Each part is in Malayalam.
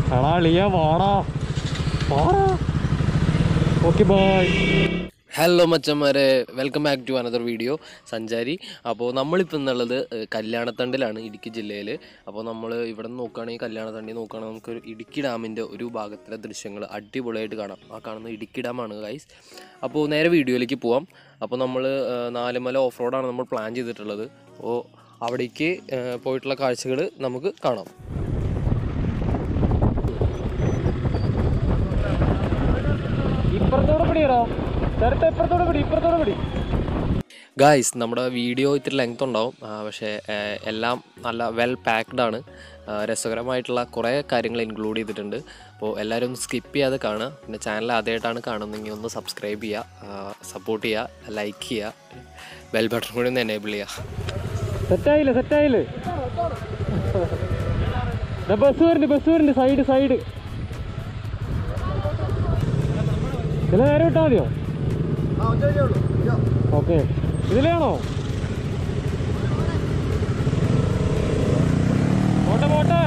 എടാ ലിയ വാടാ വാടാ ഓക്കെ ബൈ ഹലോ മച്ചന്മാരെ welcome back to another video സഞ്ചാരി അപ്പോൾ നമ്മളിപ്പോൾ എന്നുള്ളത് ഏഹ്, കല്യാണത്തണ്ടിലാണ് ഇടുക്കി ജില്ലയിൽ അപ്പോൾ നമ്മൾ ഇവിടെ നിന്ന് നോക്കുകയാണെങ്കിൽ കല്യാണത്തണ്ടി നോക്കുകയാണെങ്കിൽ നമുക്ക് ഒരു ഇടുക്കി ഡാമിൻ്റെ ഒരു ഭാഗത്തിലെ ദൃശ്യങ്ങൾ അടിപൊളിയായിട്ട് കാണാം ആ കാണുന്ന ഇടുക്കി ഡാമാണ് ഗൈസ് അപ്പോൾ നേരെ വീഡിയോയിലേക്ക് പോവാം അപ്പോൾ നമ്മൾ നാലുമല ഓഫ് റോഡാണ് നമ്മൾ പ്ലാൻ ചെയ്തിട്ടുള്ളത് അപ്പോൾ അവിടേക്ക് ഏഹ്, പോയിട്ടുള്ള കാഴ്ചകൾ നമുക്ക് കാണാം ഇപ്പുറത്തോടെ പിടിയടാ ചേർത്ത ഇപ്പുറത്തോടെ പിടി ഇപ്പുറത്തോടെ പിടി ഗായ്സ് നമ്മുടെ വീഡിയോ ഇത്തിരി ലെങ്ത് ഉണ്ടാവും ആ, പക്ഷേ ആ, എല്ലാം നല്ല വെൽ പാക്ഡ് ആണ് ആ, രസകരമായിട്ടുള്ള കുറേ കാര്യങ്ങൾ ഇൻക്ലൂഡ് ചെയ്തിട്ടുണ്ട് അപ്പോൾ എല്ലാവരും ഒന്ന് സ്കിപ്പ് ചെയ്യാതെ കാണുക പിന്നെ ചാനൽ ആദ്യമായിട്ടാണ് കാണുന്നതെങ്കിൽ ഒന്ന് സബ്സ്ക്രൈബ് ചെയ്യുക സപ്പോർട്ട് ചെയ്യുക ലൈക്ക് ചെയ്യുക ബെൽ ബട്ടൺ കൂടി ഒന്ന് എനേബിൾ ചെയ്യുക സെറ്റായില്ലേ സെറ്റായില്ലേ ബസ് വരുന്നുണ്ട് ബസ് വരുന്നുണ്ട് സൈഡ് സൈഡ് ഇതിലെ നേരെ വിട്ടാൽ മതിയോ ഓക്കെ ഇതിലാണോ പോട്ടെ പോട്ടെ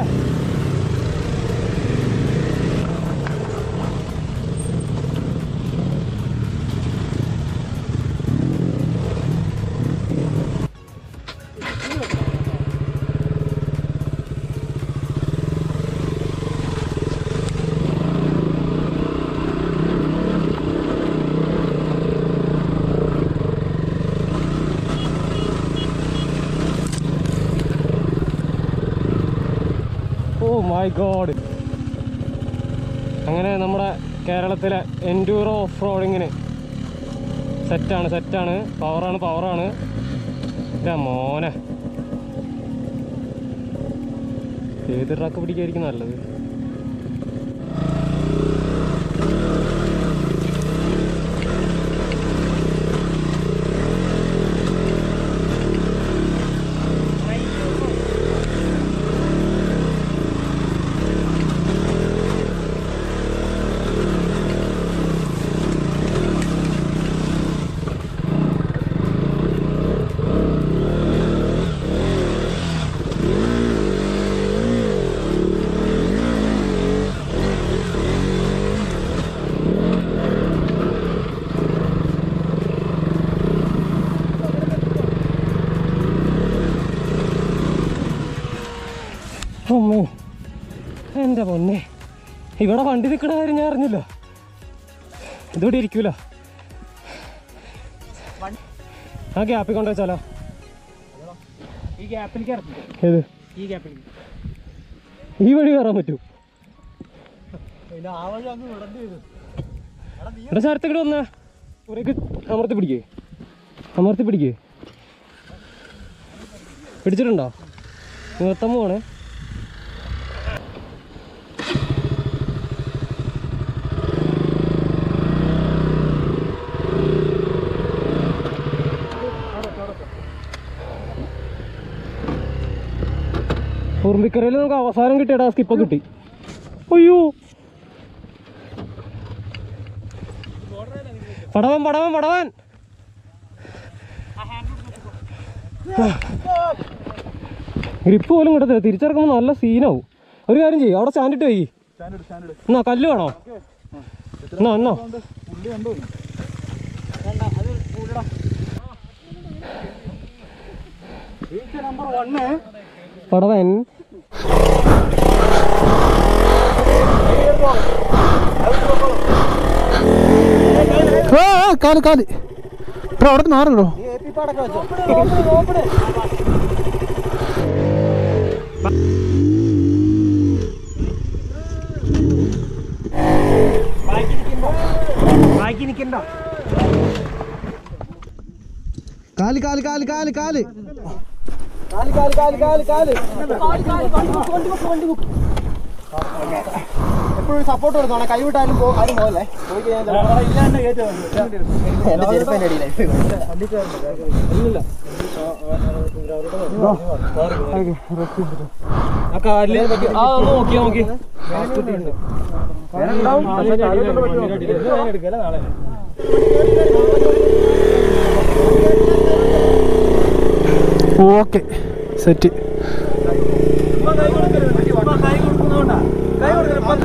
ഓ മൈ ഗോഡ് അങ്ങനെ നമ്മുടെ കേരളത്തിലെ എൻഡ്യൂറോ ഓഫ് റോഡിങ്ങിന് സെറ്റാണ് സെറ്റാണ് പവറാണ് പവറാണ് എൻ്റെ മോനെ ഏത് ട്രക്ക് പിടിക്കായിരിക്കും നല്ലത് അമ്മേ എൻ്റെ പൊന്നെ ഇവിടെ വണ്ടി നിൽക്കണ കാര്യം ഞാൻ അറിഞ്ഞില്ല ഇതിവിടെ ഇരിക്കൂല ആ ഗ്യാപ്പിൽ കൊണ്ടുവച്ചാലോ ഈ ഗ്യാപ്പിലേക്ക് ഇറങ്ങി ഏത് ഈ ഗ്യാപ്പിലേക്ക് ഈ വഴി കയറാൻ പറ്റൂ പിന്നെ ആ വഴി അങ്ങ് വിടേണ്ടി വരും ഇവിടെ ശരത്തേക്കിട്ട് വന്നാ ഒരേക്ക് അമർത്തി പിടിക്കേ അമർത്തി പിടിക്കേ പിടിച്ചിട്ടുണ്ടോ നിർത്താൻ പോവാണേ ഉറുമ്പിക്കരയിൽ നമുക്ക് അവസാനം കിട്ടിയടാ സ്കിപ്പ് കിട്ടി അയ്യോ പടവൻ പടവൻ പടവൻ ഗ്രിപ്പ് പോലും കിട്ടത്തില്ല തിരിച്ചിറക്കുമ്പോൾ നല്ല സീനാവും ഒരു കാര്യം ചെയ്യും അവിടെ സ്റ്റാൻഡിട്ട് പോയി സ്റ്റാൻഡേർഡ് സ്റ്റാൻഡേർഡ് എന്നാ കല്ല് വേണോ എന്നാ എന്നാ പുള്ളി കണ്ടു വേണ്ട അത് കൂടടാ നമ്പർ വണ്ണ് പടവൻ കാല് കാല് ഇപ്പൊ അവിടെ മാറല്ലോ ബാക്കി നിൽക്കണ്ട കാല് കാല് കാല് കാല് കാല് കാല് കാല് കാല് കാല് എപ്പോഴും സപ്പോർട്ട് കൊടുക്കണം കൈ വിട്ടാലും പോ- ആരും പോകല്ലേ പോയി കഴിഞ്ഞാൽ എന്റെ ചെരുപ്പന്റെ അടിയിലായി ആ നോക്കി നോക്കി ഓക്കെ സെറ്റ് കൈ കൊടുക്കുന്നോണ്ടാ കൈ കൊടുക്കണം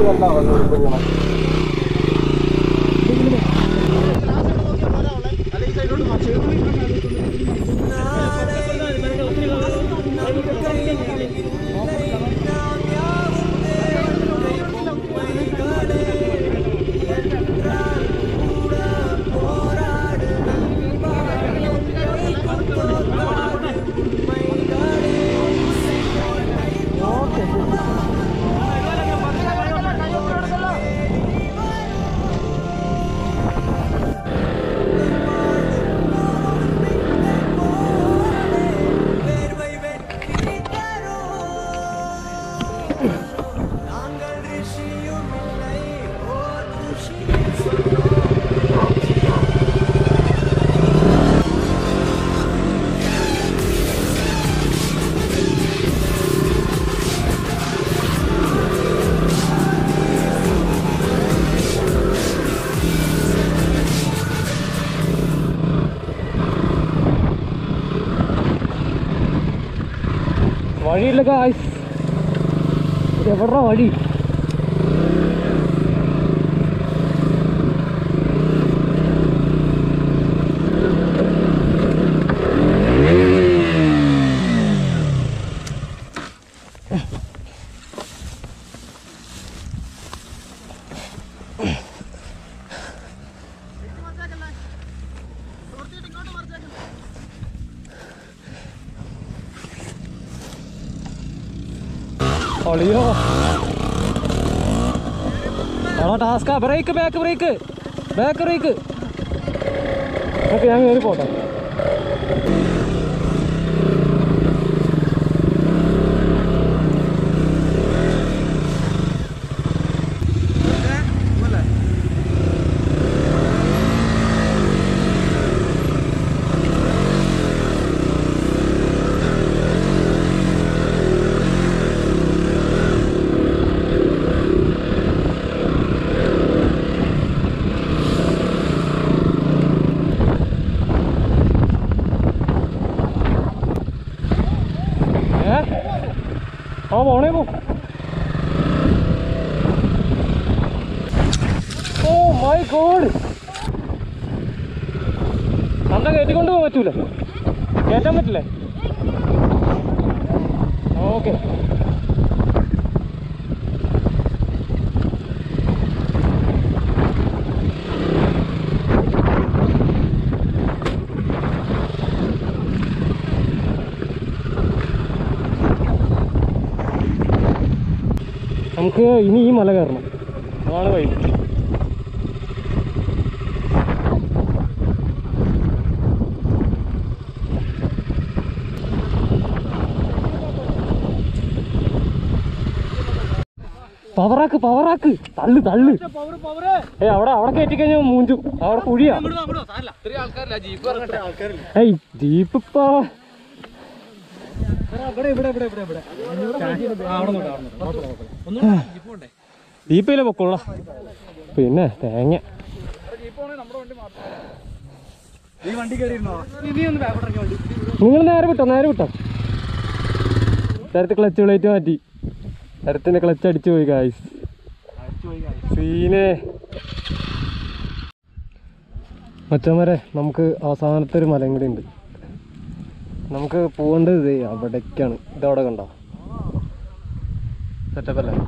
വഴിയില്ല കായ്സ് എവിടാ വഴി ഒളിയോ ആണോ ടാസ്കാ break back break back break okay ഞാൻ കയറി പോട്ടെ ഏ ആ പോണേ പോ ഓ മൈ ഗോഡ് അന്ത കയറ്റിക്കൊണ്ട് പോകാൻ പറ്റൂല കയറ്റാൻ പറ്റില്ലേ ഓക്കെ നമുക്ക് ഇനി ഈ മല കയറണം അതാണ് വഴി പവറാക്ക് പവറാക്ക് തള്ളു തള്ളു ഏ അവിടെ അവിടെ കയറ്റി കഴിഞ്ഞാൽ മൂഞ്ചു അവിടെ കുഴിയാ ഏയ് ജീപ്പ് ഇപ്പൊ ജീപ്പിലെ പൊക്കൊള്ള പിന്നെ തേങ്ങ ഈ വണ്ടി കയറിയിരുന്നോ നീ ഒന്ന് ബാക്കോട്ട് ഇറങ്ങി വണ്ടി നിങ്ങൾ നേരെ വിട്ടോ നേരെ വിട്ടോ നേരത്തെ ക്ലച്ച് പ്ലേറ്റ് മാറ്റി നേരത്തിന്റെ ക്ലച്ച് അടിച്ചു പോയി കായ്സ് സീനെ മച്ചന്മാരെ നമുക്ക് അവസാനത്തെ ഒരു മലയും കൂടി ഉണ്ട് നമുക്ക് പോകേണ്ടത് ഇതേ അവിടേക്കാണ് ഇതവിടെ കണ്ടോ സെറ്റപ്പ് അല്ലേ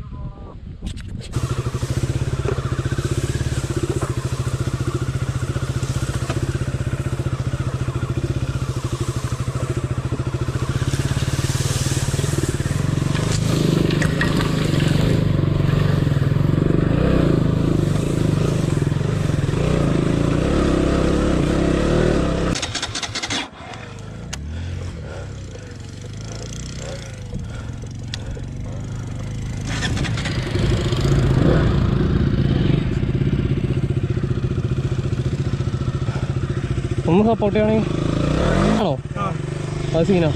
ഒന്ന് സപ്പോർട്ട് ചെയ്യണമെങ്കിൽ ആണോ അത് സീനാ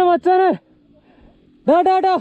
മച്ചാനെ മച്ചാനെ ഡാ ഡാ ഡാ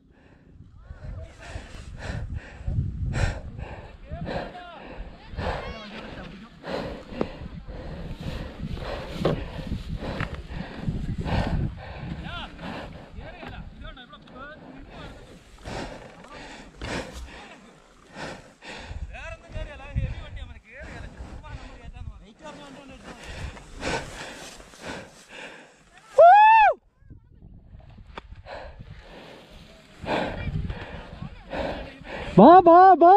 വാ വാ വാ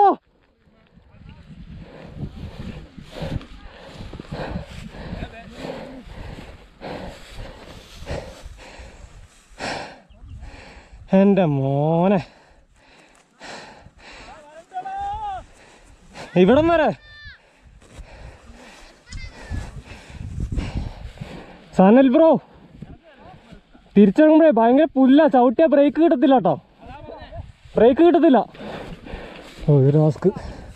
എൻ്റെ മോനെ ഇവിടം വരെ സനൽ ബ്രോ തിരിച്ചിറങ്ങുമ്പോഴേ ഭയങ്കര പുല്ല ചവിട്ടിയ ബ്രേക്ക് കിട്ടത്തില്ല കേട്ടോ ബ്രേക്ക് കിട്ടത്തില്ല ഓ ഒരു മാസ്ക്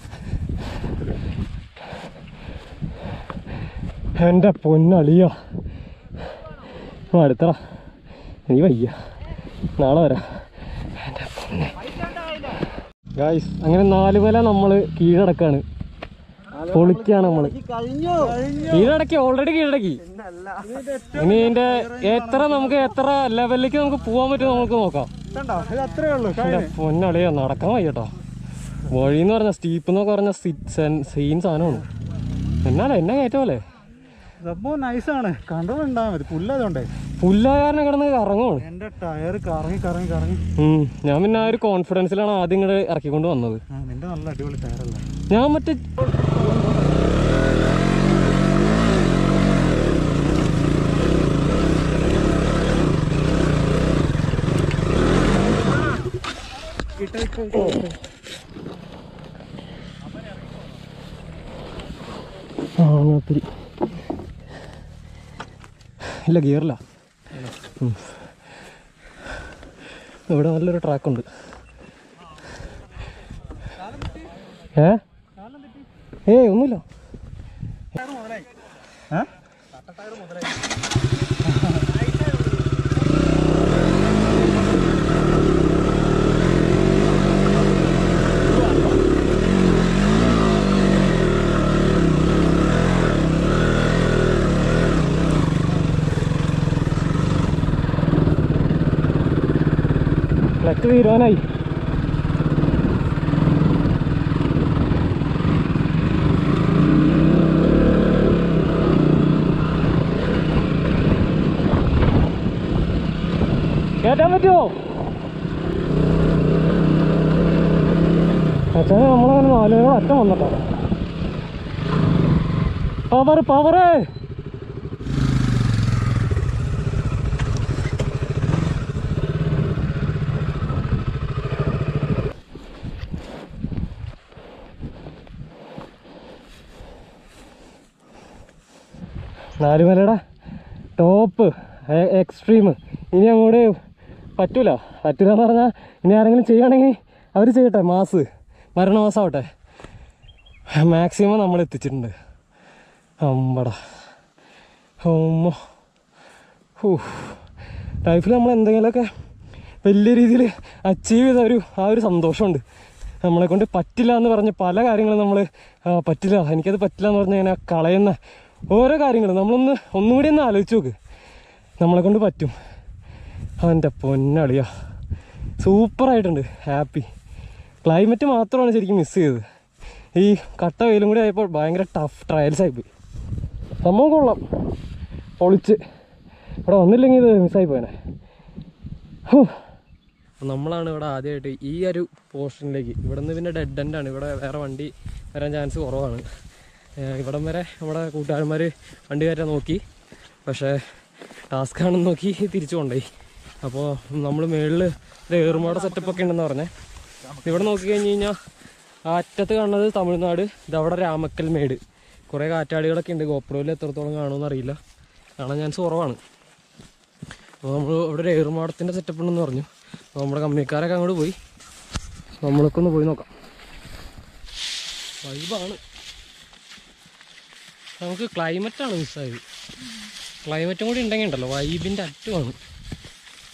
എൻ്റെ പൊന്നളിയ അടുത്തടാ നീ വയ്യ നാളെ വരാം എൻ്റെ പൊന്നെ ഗായ്സ് അങ്ങനെ നാല് മല നമ്മൾ കീഴടക്കാണ് പൊളിക്കാണ് നമ്മള് കഴിഞ്ഞു കീഴടക്കി ഓൾറെഡി കീഴടക്കി ഇനി ഇതിന്റെ എത്ര നമുക്ക് എത്ര ലെവലിലേക്ക് നമുക്ക് പോകാൻ പറ്റും നമുക്ക് നോക്കാം കണ്ടോ ഇത് അത്രേ ഉള്ളൂ എന്റെ പൊന്നളിയോ നടക്കാൻ വയ്യട്ടോ വഴി എന്ന് പറഞ്ഞ സ്റ്റീപ്പ് എന്നൊക്കെ പറഞ്ഞ സെയിം സാധനമാണ് എന്നാലേ എന്നെ കയറ്റമല്ലേ സംഭവം നൈസാണ് കൺട്രോൾ ഉണ്ടായാൽ മതി പുല്ലതുകൊണ്ടേ പുല്ലാകാരനെ കിടന്ന് കറങ്ങുവാണ് എന്റെ ടയർ കറങ്ങി കറങ്ങി കറങ്ങി ഉം. ഞാൻ പിന്നെ ആ ഒരു കോൺഫിഡൻസിലാണ് ആദ്യം ഇങ്ങോട്ട് ഇറക്കിക്കൊണ്ട് വന്നത് ആ നിന്റെ നല്ല അടിപൊളി ടയറല്ല ഞാൻ മറ്റേ ആ ഒത്തിരി ഇല്ല ഗിയറില്ല ഉം. ഇവിടെ നല്ലൊരു ട്രാക്കുണ്ട് ഏ ഏയ് ഒന്നുമില്ല ഏ ക്ലച്ച് തീരുവാനായി കേട്ടാൻ പറ്റുമോ അച്ഛനെ നമ്മളങ്ങനെ നാലുപേരോട് അറ്റം വന്നിട്ടോ പവർ പവറ് നാലുമലയുടെ ടോപ്പ് എക്സ്ട്രീം ഇനി അങ്ങോട്ട് പറ്റൂല പറ്റൂല എന്ന് പറഞ്ഞാൽ ഇനി ആരെങ്കിലും ചെയ്യുകയാണെങ്കിൽ അവർ ചെയ്യട്ടെ മാസ് മരണമാസമാവട്ടെ മാക്സിമം നമ്മൾ എത്തിച്ചിട്ടുണ്ട് അമ്പട ഓമ്മോ ഹൂ ലൈഫിൽ നമ്മൾ എന്തെങ്കിലുമൊക്കെ വലിയ രീതിയിൽ അച്ചീവ് ചെയ്ത ഒരു ആ ഒരു സന്തോഷമുണ്ട് നമ്മളെ കൊണ്ട് പറ്റില്ല എന്ന് പറഞ്ഞ് പല കാര്യങ്ങളും നമ്മൾ പറ്റില്ല എനിക്കത് പറ്റില്ല എന്ന് പറഞ്ഞ് ഇങ്ങനെ കളയുന്ന ഓരോ കാര്യങ്ങളും നമ്മളൊന്ന് ഒന്നും കൂടി ഒന്ന് ആലോചിച്ച് നോക്ക് നമ്മളെ കൊണ്ട് പറ്റും അവൻ്റെ പൊന്നളിയാ സൂപ്പറായിട്ടുണ്ട് ഹാപ്പി ക്ലൈമറ്റ് മാത്രമാണ് ശരിക്കും മിസ് ചെയ്തത് ഈ കട്ട വെയിലും കൂടി ആയപ്പോൾ ഭയങ്കര ടഫ് ട്രയൽസ് ആയിപ്പോയി സംഭവം കൊള്ളാം പൊളിച്ച് ഇവിടെ വന്നില്ലെങ്കിൽ ഇത് മിസ്സായി പോയനെ ഹൂ നമ്മളാണ് ഇവിടെ ആദ്യമായിട്ട് ഈ ഒരു പോർഷനിലേക്ക് ഇവിടെ നിന്ന് പിന്നെ ഡെഡ് എൻഡാണ് ഇവിടെ വേറെ വണ്ടി വരാൻ ചാൻസ് കുറവാണ് ഏഹ് ഇവിടം വരെ നമ്മുടെ കൂട്ടുകാരന്മാർ വണ്ടി കയറ്റാൻ നോക്കി പക്ഷേ ടാസ്ക് ആണെന്ന് നോക്കി തിരിച്ചു കൊണ്ടുപോയി അപ്പോൾ നമ്മൾ മേളിൽ ഏറുമാട സെറ്റപ്പൊക്കെ ഉണ്ടെന്ന് പറഞ്ഞേ ഇവിടെ നോക്കി കഴിഞ്ഞ് കഴിഞ്ഞാൽ ആ അറ്റത്ത് കാണുന്നത് തമിഴ്നാട് ഇതവിടെ രാമക്കൽ മേട് കുറേ കാറ്റാടികളൊക്കെ ഉണ്ട് ഗോപ്രോയിൽ എത്രത്തോളം കാണുമെന്ന് അറിയില്ല കാണാൻ ചാൻസ് കുറവാണ് അപ്പോൾ നമ്മൾ ഇവിടെ ഒരു ഏറുമാടത്തിൻ്റെ സെറ്റപ്പ് ഉണ്ടെന്ന് പറഞ്ഞു അപ്പോൾ നമ്മുടെ കമ്പനിക്കാരൊക്കെ അങ്ങോട്ട് പോയി നമ്മളൊക്കെ ഒന്ന് പോയി നോക്കാം വൈബാണ് നമുക്ക് ക്ലൈമറ്റാണ് മിസ്സായത് ക്ലൈമറ്റും കൂടി ഉണ്ടെങ്കിൽ ഉണ്ടല്ലോ വൈബിൻ്റെ അറ്റമാണ്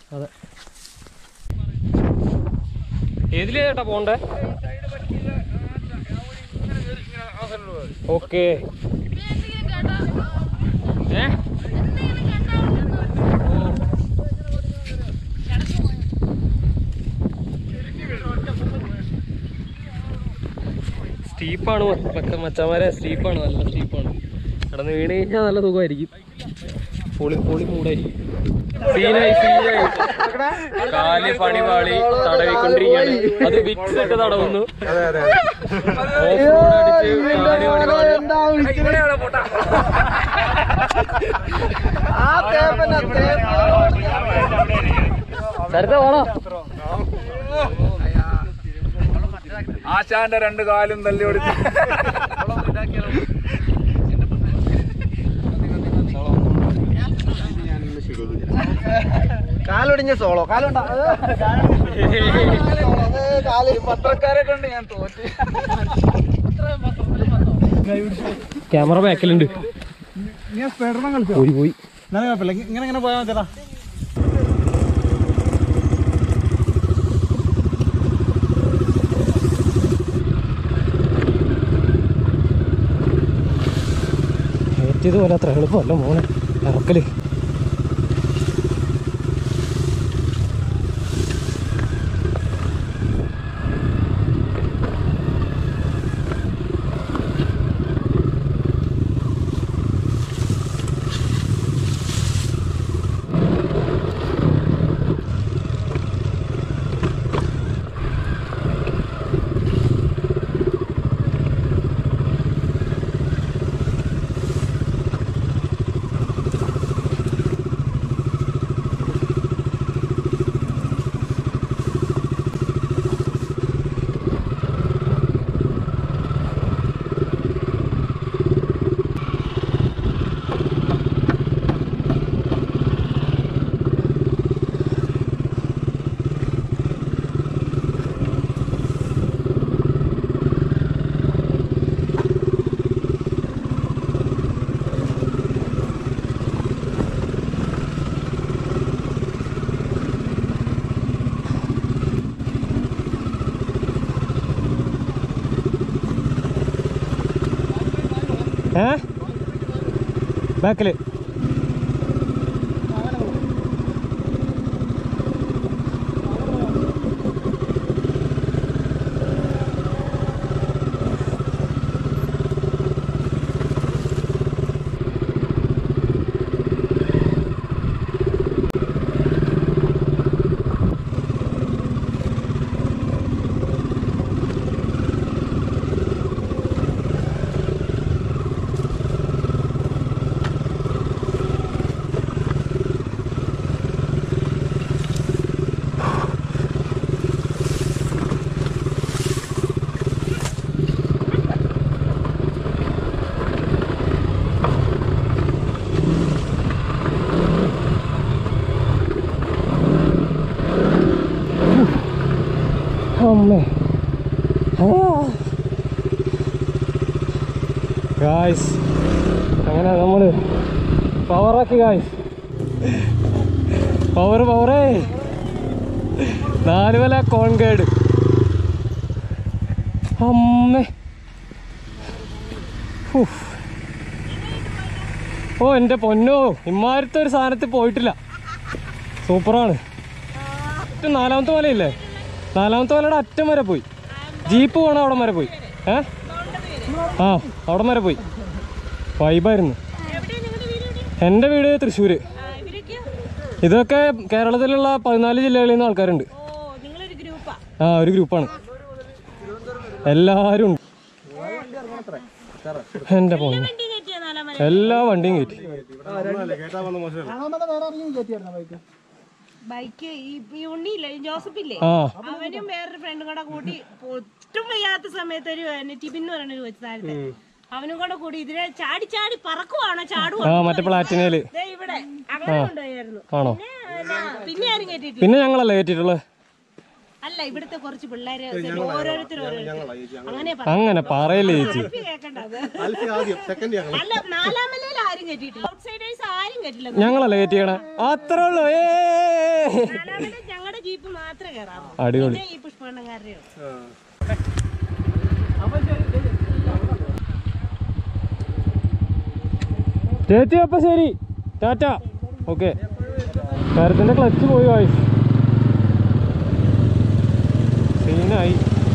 അതെ ഏതിലേ ചേട്ടാ പോണ്ടേ ഓക്കെ ഏ സ്റ്റീപ്പാണ് മച്ചന്മാരെ സ്റ്റീപ്പാണ് നല്ല സ്റ്റീപ്പാണ് കിടന്ന് വീണ് കഴിഞ്ഞാൽ നല്ല സുഖമായിരിക്കും പൊളി പൊളി മൂടായിരിക്കും സീനായി സീനായി കാല് പണിപാളി തടവിക്കൊണ്ടിരിക്കുകയാണ് അത് വിക്സ് ഇട്ട് തടവുന്നു Off road അടിച്ച് കാല് പണിപാളി. സരിത പോണോ ആശാന്റെ രണ്ട് കാലും തല്ലി ഓടിച്ച് കാലൊടിഞ്ഞ സോളോ കാലുണ്ടോ കാല് പത്രക്കാരെ കൊണ്ട് ഞാൻ തോറ്റ് ക്യാമറ ബാക്കിലുണ്ട് നീ സ്പൈഡർമാൻ കളിച്ചോ പോയി പോയി എന്നാലും കുഴപ്പമില്ല ഇങ്ങനെ ഇങ്ങനെ പോയാൽ മതിടാ കയറ്റിയത് പോലെ അത്ര എളുപ്പമല്ല മോനെ ഇറക്കല് ഏ ബാക്കില് അമ്മേ ഗായ്സ് അങ്ങനെ നമ്മൾ പവറാക്കി ഗായ്സ് പവർ പവറേ നാലുവല കോൺകേഡ് അമ്മേ ഉഫ്. ഓ എൻ്റെ പൊന്നോ ഇമാരത്തെ ഒരു സാധനത്തിൽ പോയിട്ടില്ല സൂപ്പറാണ് ഏറ്റവും നാലാമത്തെ മലയില്ലേ നാലാമത്തെ മലയുടെ അറ്റം വരെ പോയി ജീപ്പ് പോണ അവിടം വരെ പോയി ഏ ആ അവിടം വരെ പോയി വൈബായിരുന്നു എൻ്റെ വീട് തൃശ്ശൂര് ഇതൊക്കെ കേരളത്തിലുള്ള പതിനാല് ജില്ലകളിൽ നിന്ന് ആൾക്കാരുണ്ട് നിങ്ങളൊരു ഗ്രൂപ്പാ ആ ഒരു ഗ്രൂപ്പാണ് എല്ലാവരും ഉണ്ട് എൻ്റെ പൊന്നു വണ്ടി കയറ്റിയ നാലാം മല എല്ലാ വണ്ടിയും കയറ്റി കാണാൻ വേറെ ആരെങ്കിലും കയറ്റിയായിരുന്നോ ബൈക്ക് ബൈക്ക് ഈ ഈ ഉണ്ണിയില്ല ഈ ജോസഫ് ഇല്ലേ ആ അവനും വേറൊരു ഫ്രണ്ടും കൂടെ കൂടി ഒട്ടും വയ്യാത്ത സമയത്ത് ഒരു എന്നെ ടിബിൻ എന്ന് പറഞ്ഞൊരു കൊച്ചു താഴത്തെ അവനും കൂടെ കൂടി ഇതിനെ ചാടി ചാടി പറക്കുവാണോ ആ ചാടുവാണോ മറ്റേ പ്ലാറ്റിനയില് ദേ ഇവിടെ അങ്ങനെ കൊണ്ടുപോയായിരുന്നു ആണോ പിന്നെ എന്നാ, പിന്നെ ആരും കേട്ടിട്ടില്ല പിന്നെ ഞങ്ങളല്ലേ കയറ്റിയിട്ടുള്ളത് അല്ല ഇവിടുത്തെ കുറച്ച് പിള്ളേര് ഓരോരുത്തർ ഓരോരുത്തർ അങ്ങനെ പറ- അങ്ങനെ പറയല്ലേ ചേച്ചി ഇത് കേക്കണ്ട അത്. ആദ്യം സെക്കൻഡ് ഞങ്ങൾ അല്ല നാലാം മലയിൽ ആരും കേട്ടിട്ടില്ല ഔട്ട്സൈഡേഴ്സ് ആരും കേട്ടില്ല ഞങ്ങളല്ലേ കയറ്റിയണേ അത്രേ ഉള്ളൂ ഏ നാലാമത് ഞങ്ങളുടെ ജീപ്പ് മാത്രമേ കയറാവൂ അടിപൊളി പിന്നെ ഈ പുഷ്പണ്ണക്കാരുടെയോ ചേച്ചി അപ്പൊ ശരി ടാറ്റ ഓക്കെ കരത്തിന്റെ ക്ലച്ച് പോയി വായിസ് സീനായി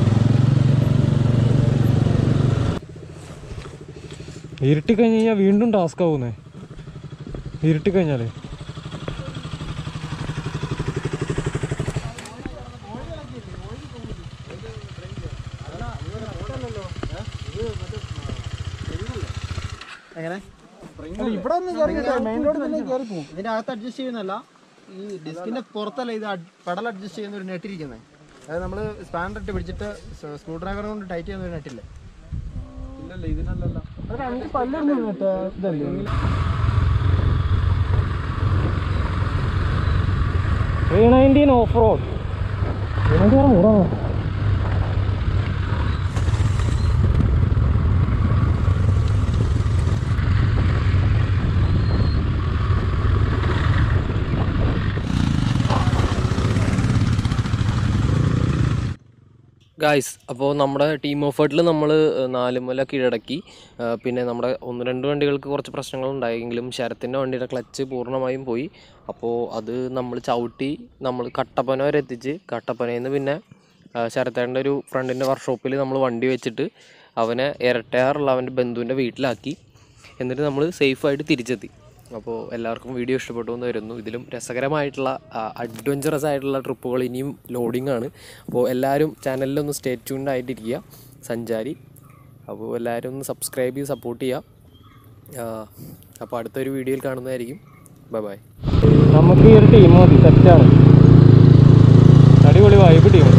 ഇരുട്ടി കഴിഞ്ഞ് കഴിഞ്ഞാൽ വീണ്ടും ടാസ്ക് ആവുന്നേ ഇരുട്ടി കഴിഞ്ഞാലേ എങ്ങനെ ഇവിടെ മെയിൻ റോഡ് തന്നെ കയറി പോകും ഇതിന്റെ അകത്ത് അഡ്ജസ്റ്റ് ചെയ്യുന്നല്ല ഈ ഡിസ്കിന്റെ പുറത്തല്ല ഇത് പെടൽ അഡ്ജസ്റ്റ് ചെയ്യുന്ന ഒരു നെറ്റിരിക്കുന്നത് അതായത് നമ്മൾ സ്പാനർ ഇട്ട് പിടിച്ചിട്ട് സ്ക്രൂ ഡ്രൈവർ കൊണ്ട് ടൈറ്റ് ചെയ്യുന്ന ഒരു നെറ്റില്ലേ ഇല്ലല്ല ഇതിനല്ലല്ല ത്രീ നയൻറ്റീൻ ഓഫ് റോഡ് മൂടാണ് ഗായ്സ് അപ്പോൾ നമ്മുടെ ടീം എഫേർട്ടിൽ നമ്മൾ നാലുമല കീഴടക്കി ആ, പിന്നെ നമ്മുടെ ഒന്ന് രണ്ട് വണ്ടികൾക്ക് കുറച്ച് പ്രശ്നങ്ങളുണ്ടായെങ്കിലും ശരത്തിൻ്റെ വണ്ടിയുടെ ക്ലച്ച് പൂർണ്ണമായും പോയി അപ്പോൾ അത് നമ്മൾ ചവിട്ടി നമ്മൾ കട്ടപ്പന വരെ എത്തിച്ച് കട്ടപ്പനയിൽ നിന്ന് പിന്നെ ആ, ശരത്തേൻ്റെ ഒരു ഫ്രണ്ടിൻ്റെ വർക്ക്ഷോപ്പിൽ നമ്മൾ വണ്ടി വെച്ചിട്ട് അവനെ ഇരട്ടയാറുള്ള അവൻ്റെ ബന്ധുവിൻ്റെ വീട്ടിലാക്കി എന്നിട്ട് നമ്മൾ സേഫായിട്ട് തിരിച്ചെത്തി അപ്പോൾ എല്ലാവർക്കും വീഡിയോ ഇഷ്ടപ്പെട്ടു എന്ന് വരുന്നു ഇതിലും രസകരമായിട്ടുള്ള അഡ്വഞ്ചറസ് ആയിട്ടുള്ള ട്രിപ്പുകൾ ഇനിയും ലോഡിംഗ് ആണ് അപ്പോൾ എല്ലാവരും ചാനലിലൊന്ന് സ്റ്റേ ട്യൂൺഡ് ആയിട്ടിരിക്കുക സഞ്ചാരി അപ്പോൾ എല്ലാവരും ഒന്ന് സബ്സ്ക്രൈബ് ചെയ്ത് സപ്പോർട്ട് ചെയ്യുക ആ, അപ്പോൾ അടുത്തൊരു വീഡിയോയിൽ കാണുന്നതായിരിക്കും ബൈ ബൈ നമുക്ക് ഈ ഒരു ടീം മതി സെറ്റാണ് അടിപൊളി വൈബ് ടീം